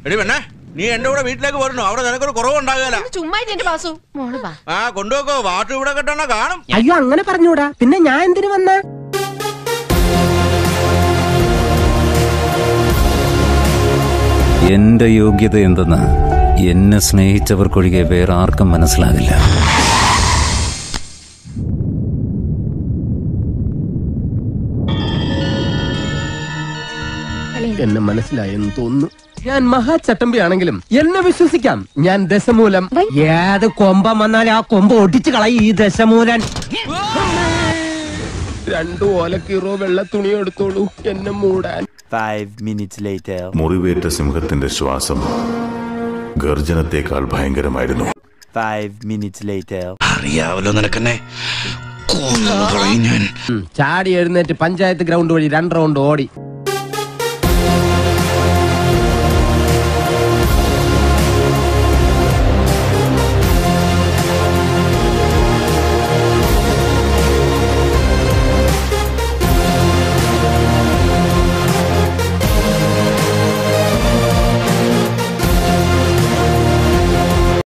എടി പെണ്ണേ നീ എന്റെ കൂടെ വീട്ടിലേക്ക് പോരുന്നു അവിടെ നിനക്കൊരു കുറവുണ്ടാകുകയില്ല ഒന്ന് ചുമ്മാ ഇരി എന്റെ ബാസു മോള് വാ ആ കൊണ്ടുപോക്കോ വാട്ടു ഇവിടെ കെട്ടണ കാണും അയ്യോ അങ്ങനെ പറഞ്ഞൂടാ പിന്നെ ഞാൻ എന്തിനു വന്ന എന്റെ യോഗ്യത എന്തെന്ന് എന്നെ സ്നേഹിച്ചവർക്കൊഴികെ വേറെ ആർക്കും മനസ്സിലാകില്ല എന്നെ മനസ്സിലായെന്ന് തോന്നുന്നു ഞാൻ മഹാചട്ടമ്പിയാണെങ്കിലും എന്നെ വിശ്വസിക്കാം ഞാൻ ദശമൂലം ഏത് കൊമ്പം വന്നാലും ആ കൊമ്പ് ഒടിച്ചു കളയും ഈ ദശമൂലൻ രണ്ടു ഓലക്കീറോ വെള്ള തുണി എടുത്തോളൂ എന്നെ മൂടാൻ Five minutes later. മുറിവേറ്റ സിംഹത്തിന്റെ ശ്വാസം ഗർജനത്തേക്കാൾ ഭയങ്കരമായിരുന്നു Five minutes later. അറിയാവല്ലോ നിനക്കെന്നെ കൊന്നു കളയും ഞാൻ ഉം, ചാടി എഴുന്നേറ്റ് പഞ്ചായത്ത് ഗ്രൗണ്ട് വഴി രണ്ട് റൗണ്ട് ഓടി